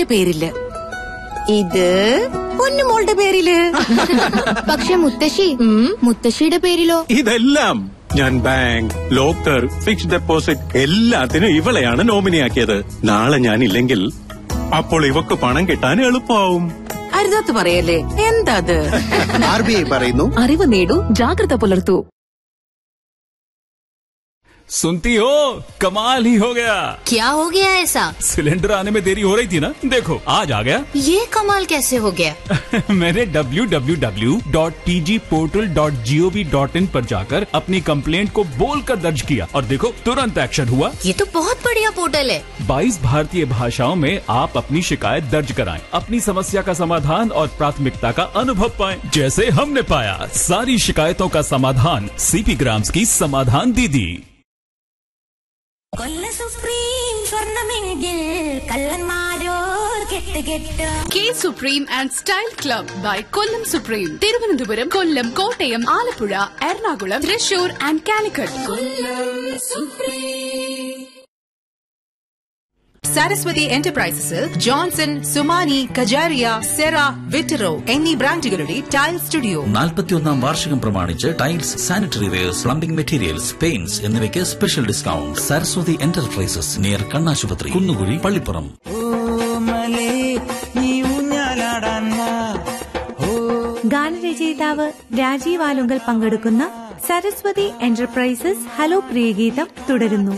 എന്റെ പേരില് ഇത് പൊന്നുമോളുടെ പേരില് പക്ഷെ മുത്തശ്ശി മുത്തശ്ശിയുടെ പേരിലോ ഇതെല്ലാം ഞാൻ ബാങ്ക് ലോക്കർ ഫിക്സ്ഡ് ഡെപ്പോസിറ്റ് എല്ലാത്തിനും ഇവളെയാണ് നോമിനിയാക്കിയത് നാളെ ഞാൻ ഇല്ലെങ്കിൽ അപ്പോൾ ഇവക്ക് പണം കിട്ടാൻ എളുപ്പമാവും അരുതാത്ത് പറയല്ലേ എന്താ അത് ആർ ബി ഐ പറയുന്നു അറിവ് നേടൂ ജാഗ്രത പുലർത്തൂ सुनती हो कमाल ही हो गया क्या हो गया ऐसा सिलेंडर आने में देरी हो रही थी ना देखो आज आ गया ये कमाल कैसे हो गया मैंने www.tgportal.gov.in पर जाकर अपनी कंप्लेंट को बोलकर दर्ज किया और देखो तुरंत एक्शन हुआ ये तो बहुत बढ़िया पोर्टल है 22 भारतीय भाषाओं में आप अपनी शिकायत दर्ज कराएं, अपनी समस्या का समाधान और प्राथमिकता का अनुभव पाएं, जैसे हमने पाया सारी शिकायतों का समाधान सीपी ग्राम्स की समाधान दीदी കൊല്ല സുപ്രീം സ്വർണമെങ്കിൽ കള്ളന്മാരോർ കെട്ട് കെട്ട് K supreme and style club by Kollam supreme Thiruvananthapuram Kollam Kottayam Alappuzha Ernakulam Thrissur and Calicut Saraswathi എന്റർപ്രൈസസിൽ ജോൺസൺ സുമാനി കജാരിയ സെറ വിറ്ററോ എന്നീ ബ്രാൻഡുകളുടെ ടൈൽ സ്റ്റുഡിയോ നാൽപ്പത്തിയൊന്നാം വാർഷികം പ്രമാണിച്ച് tiles sanitary wares plumbing materials paints എന്നിവയ്ക്ക് special discount Saraswathi enterprises near കണ്ണാശുപത്രി കുന്നുകുഴി പള്ളിപ്പുറം ഗാനരചയിതാവ് രാജീവ് ആലുങ്കൽ പങ്കെടുക്കുന്ന സരസ്വതി എന്റർപ്രൈസസ് ഹലോ പ്രിയഗീതം തുടരുന്നു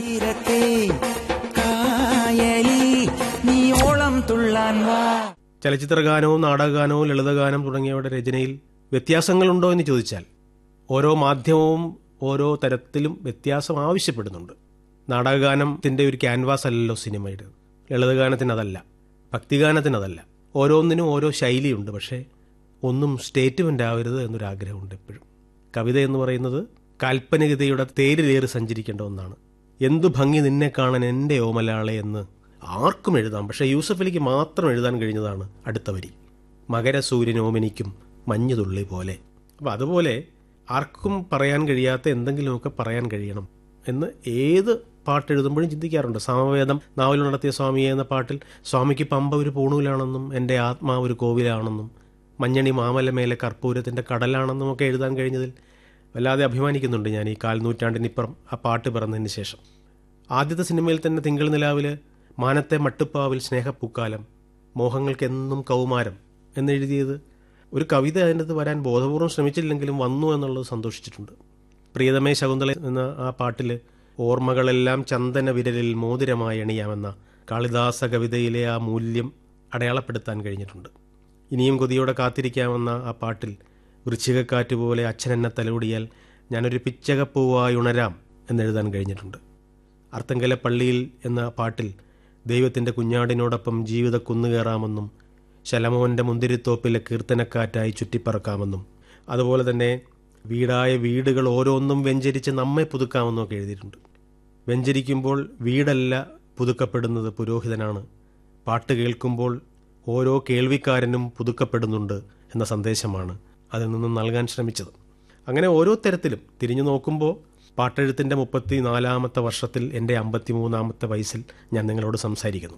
ചലച്ചിത്രഗാനവും നാടകഗാനവും ലളിതഗാനം തുടങ്ങിയവയുടെ രചനയിൽ വ്യത്യാസങ്ങളുണ്ടോ എന്ന് ചോദിച്ചാൽ ഓരോ മാധ്യമവും ഓരോ തരത്തിലും വ്യത്യാസം ആവശ്യപ്പെടുന്നുണ്ട് നാടകഗാനത്തിന്റെ ഒരു ക്യാൻവാസ് അല്ലല്ലോ സിനിമയുടെ ലളിതഗാനത്തിന് അതല്ല ഭക്തിഗാനത്തിന് അതല്ല ഓരോന്നിനും ഓരോ ശൈലിയുണ്ട് പക്ഷേ ഒന്നും സ്റ്റേറ്റ്മെന്റ് ആവരുത് എന്നൊരാഗ്രഹമുണ്ട് എപ്പോഴും കവിത എന്ന് പറയുന്നത് കാൽപ്പനികതയുടെ തേരിലേറി സഞ്ചരിക്കേണ്ട ഒന്നാണ് എന്തു ഭംഗി നിന്നെ കാണാൻ എൻ്റെ ഓമലാളെ എന്ന് ആർക്കും എഴുതാം പക്ഷേ യൂസഫ് അലിക്ക് മാത്രം എഴുതാൻ കഴിഞ്ഞതാണ് അടുത്ത വരി മകരസൂര്യൻ ഓമനിക്കും മഞ്ഞുതുള്ളി പോലെ അപ്പം അതുപോലെ ആർക്കും പറയാൻ കഴിയാത്ത എന്തെങ്കിലുമൊക്കെ പറയാൻ കഴിയണം എന്ന് ഏത് പാട്ട് എഴുതുമ്പോഴും ചിന്തിക്കാറുണ്ട് സാമവേദം നാവൽ നടത്തിയ സ്വാമിയെ എന്ന പാട്ടിൽ സ്വാമിക്ക് പമ്പ ഒരു പൂണൂലാണെന്നും എൻ്റെ ആത്മാവ് ഒരു കോവിലാണെന്നും മഞ്ഞണി മാമലമേലെ കർപ്പൂരത്തിൻ്റെ കടലാണെന്നും ഒക്കെ എഴുതാൻ കഴിഞ്ഞതിൽ വല്ലാതെ അഭിമാനിക്കുന്നുണ്ട് ഞാൻ ഈ കാൽ നൂറ്റാണ്ടിനിപ്പുറം ആ പാട്ട് പിറന്നതിന് ശേഷം ആദ്യത്തെ സിനിമയിൽ തന്നെ തിങ്കൾ നിലാവിൽ മാനത്തെ മട്ടുപ്പാവിൽ സ്നേഹപ്പൂക്കാലം മോഹങ്ങൾക്കെന്നും കൗമാരം എന്നെഴുതിയത് ഒരു കവിത അതിനകത്ത് വരാൻ ബോധപൂർവ്വം ശ്രമിച്ചില്ലെങ്കിലും വന്നു എന്നുള്ളത് സന്തോഷിച്ചിട്ടുണ്ട് പ്രിയതമേ ശകുന്തള എന്ന ആ പാട്ടിൽ ഓർമ്മകളെല്ലാം ചന്ദന വിരലിൽ മോതിരമായി അണിയാമെന്ന കാളിദാസ കവിതയിലെ ആ മൂല്യം അടയാളപ്പെടുത്താൻ കഴിഞ്ഞിട്ടുണ്ട് ഇനിയും കൊതിയോടെ കാത്തിരിക്കാമെന്ന ആ പാട്ടിൽ വൃശ്ചികക്കാറ്റ് പോലെ അച്ഛനെന്നെ തലോടിയാൽ ഞാനൊരു പിച്ചകപ്പൂവായി ഉണരാം എന്നെഴുതാൻ കഴിഞ്ഞിട്ടുണ്ട് അർത്തങ്കല പള്ളിയിൽ എന്ന പാട്ടിൽ ദൈവത്തിൻ്റെ കുഞ്ഞാടിനോടൊപ്പം ജീവിത കുന്നുകയറാമെന്നും ശലമോൻ്റെ മുന്തിരിത്തോപ്പിലെ കീർത്തനക്കാറ്റായി ചുറ്റിപ്പറക്കാമെന്നും അതുപോലെ തന്നെ വീടായ വീടുകൾ ഓരോന്നും വെഞ്ചരിച്ച് നമ്മെ പുതുക്കാമെന്നും ഒക്കെ എഴുതിയിട്ടുണ്ട് വെഞ്ചരിക്കുമ്പോൾ വീടല്ല പുതുക്കപ്പെടുന്നത് പുരോഹിതനാണ് പാട്ട് കേൾക്കുമ്പോൾ ഓരോ കേൾവിക്കാരനും പുതുക്കപ്പെടുന്നുണ്ട് എന്ന സന്ദേശമാണ് അതിൽ നിന്നും നൽകാൻ ശ്രമിച്ചത് അങ്ങനെ ഓരോ തരത്തിലും തിരിഞ്ഞു നോക്കുമ്പോൾ പാട്ടെഴുത്തിൻ്റെ മുപ്പത്തി നാലാമത്തെ വർഷത്തിൽ എൻ്റെ അമ്പത്തി മൂന്നാമത്തെ വയസ്സിൽ ഞാൻ നിങ്ങളോട് സംസാരിക്കുന്നു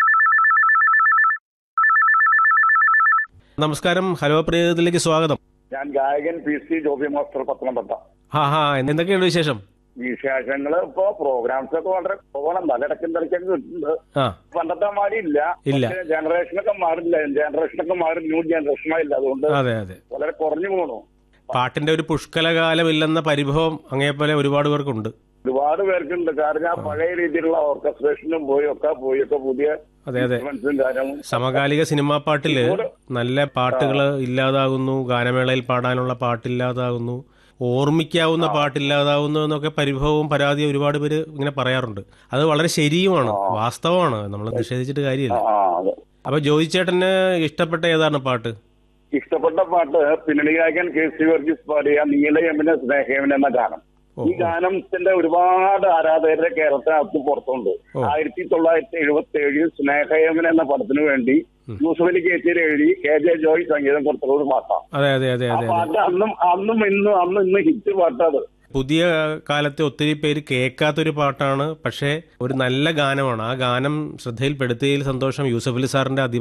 നമസ്കാരം ഹലോ പ്രിയത്തിലേക്ക് സ്വാഗതം ഞാൻ ഗായകൻ P C Joby master Pathanamthitta ഹാ ഹാ എന്തൊക്കെയുണ്ട് വിശേഷം വിശേഷങ്ങള് ഇപ്പൊ പ്രോഗ്രാംസ് ഒക്കെ വളരെ പോകണം നല്ല ഇടയ്ക്കും തിരക്കൊക്കെ കിട്ടുന്നുണ്ട് ആ പണ്ടത്തെ മാതിരി ഇല്ല ഇല്ല. പക്ഷേ ജനറേഷനൊക്കെ മാറില്ല ജനറേഷനൊക്കെ മാറി ന്യൂ ജനറേഷനായില്ല അതുകൊണ്ട് അതെ അതെ വളരെ കുറഞ്ഞു പോണു പാട്ടിന്റെ ഒരു പുഷ്കലകാലമില്ലെന്ന പരിഭവം അങ്ങേപോലെ ഒരുപാട് പേർക്കുണ്ട് ഒരുപാട് പേർക്കുണ്ട് കാരണം ആ പഴയ രീതിയിലുള്ള ഓർക്കസ്ട്രേഷനും പോയി ഒക്കെ പോയി ഒക്കെ പുതിയ അതെ അതെ ഇൻസ്ട്രുമെന്റ്സും കാര്യവും സമകാലിക സിനിമാ പാട്ടില് നല്ല പാട്ടുകൾ ഇല്ലാതാകുന്നു ഗാനമേളയിൽ പാടാനുള്ള പാട്ടില്ലാതാകുന്നു ഓർമ്മിക്കാവുന്ന പാട്ടില്ലാതാവുന്നു എന്നൊക്കെ പരിഭവവും പരാതിയും ഒരുപാട് പേര് ഇങ്ങനെ പറയാറുണ്ട് അത് വളരെ ശരിയുമാണ് വാസ്തവമാണ് നമ്മൾ നിഷേധിച്ചിട്ട് കാര്യമില്ല ആ അതെ അപ്പൊ ജോയി ചേട്ടന് ഇഷ്ടപ്പെട്ട ഏതാണ് പാട്ട് ഇഷ്ടപ്പെട്ട പാട്ട് പിന്നണി ഗായകൻ കെ സി വർഗീസ് പാടിയ നീലയമിന സ്നേഹയമിൻ എന്ന ഗാനം ഈ ഗാനത്തിന്റെ ഒരുപാട് ആരാധകരുടെ കേരളത്തിനകത്ത് പുറത്തുണ്ട് ആയിരത്തി തൊള്ളായിരത്തി എഴുപത്തി ഏഴിൽ സ്നേഹയമിൻ എന്ന പടത്തിന് വേണ്ടി യൂസഫ് അലി കേച്ചേരി എഴുതി കെ ജെ ജോയ് സംഗീതം കൊടുത്തുള്ള ഒരു പാട്ടാണ് അതെ അതെ അതെ ആ അതെ അതെ പാട്ട് അന്നും അന്നും ഇന്നും അന്നും ഇന്ന് ഹിറ്റ് പാട്ടത് പുതിയ കാലത്ത് ഒത്തിരി പേര് കേൾക്കാത്തൊരു പാട്ടാണ് പക്ഷേ ഒരു നല്ല ഗാനമാണ് ആ ഗാനം ശ്രദ്ധയിൽപ്പെടുത്തിയതിൽ സന്തോഷം യൂസഫ് അലി സാറിന്റെ